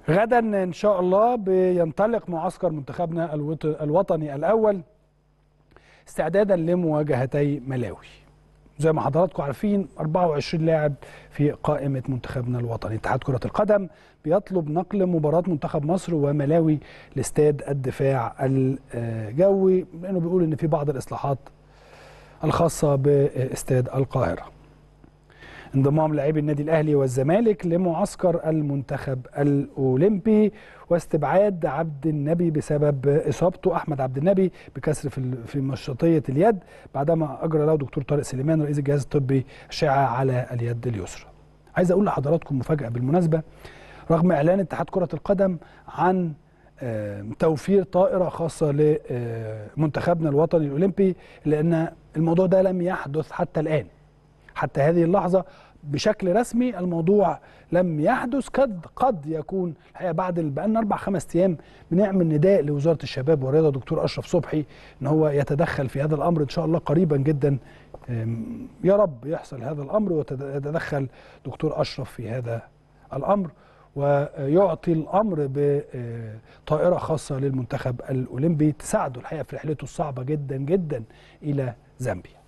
غدا ان شاء الله بينطلق معسكر منتخبنا الوط- الوطني الاول استعدادا لمواجهتي ملاوي زي ما حضراتكم عارفين 24 لاعب في قائمة منتخبنا الوطني اتحاد كرة القدم بيطلب نقل مباراة منتخب مصر وملاوي لاستاد الدفاع الجوي لأنه بيقول إن في بعض الإصلاحات الخاصة باستاد القاهرة انضمام لاعبي النادي الاهلي والزمالك لمعسكر المنتخب الاولمبي واستبعاد عبد النبي بسبب اصابته احمد عبد النبي بكسر في ال- في مشطيه اليد بعدما اجرى له دكتور طارق سليمان رئيس الجهاز الطبي اشعه على اليد اليسرى. عايز اقول لحضراتكم مفاجاه بالمناسبه رغم اعلان اتحاد كره القدم عن آه، توفير طائره خاصه لمنتخبنا الوطني الاولمبي لان الموضوع ده لم يحدث حتى الان. حتى هذه اللحظة بشكل رسمي الموضوع لم يحدث قد قد يكون الحقيقة بعد ال- بقالنا أربع خمس أيام بنعمل نداء لوزارة الشباب والرياضة دكتور أشرف صبحي إن هو يتدخل في هذا الأمر إن شاء الله قريبا جدا أم، يا رب يحصل هذا الأمر ويتدخل دكتور أشرف في هذا الأمر ويعطي الأمر بطائرة خاصة للمنتخب الأولمبي تساعده الحقيقة في رحلته الصعبة جدا جدا إلى زامبيا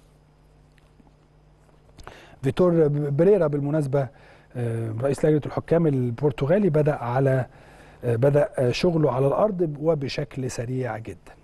فيتور بريرا بالمناسبة آه، رئيس لجنة الحكام البرتغالي بدأ على آه، بدأ آه، شغله على الأرض وبشكل سريع جدا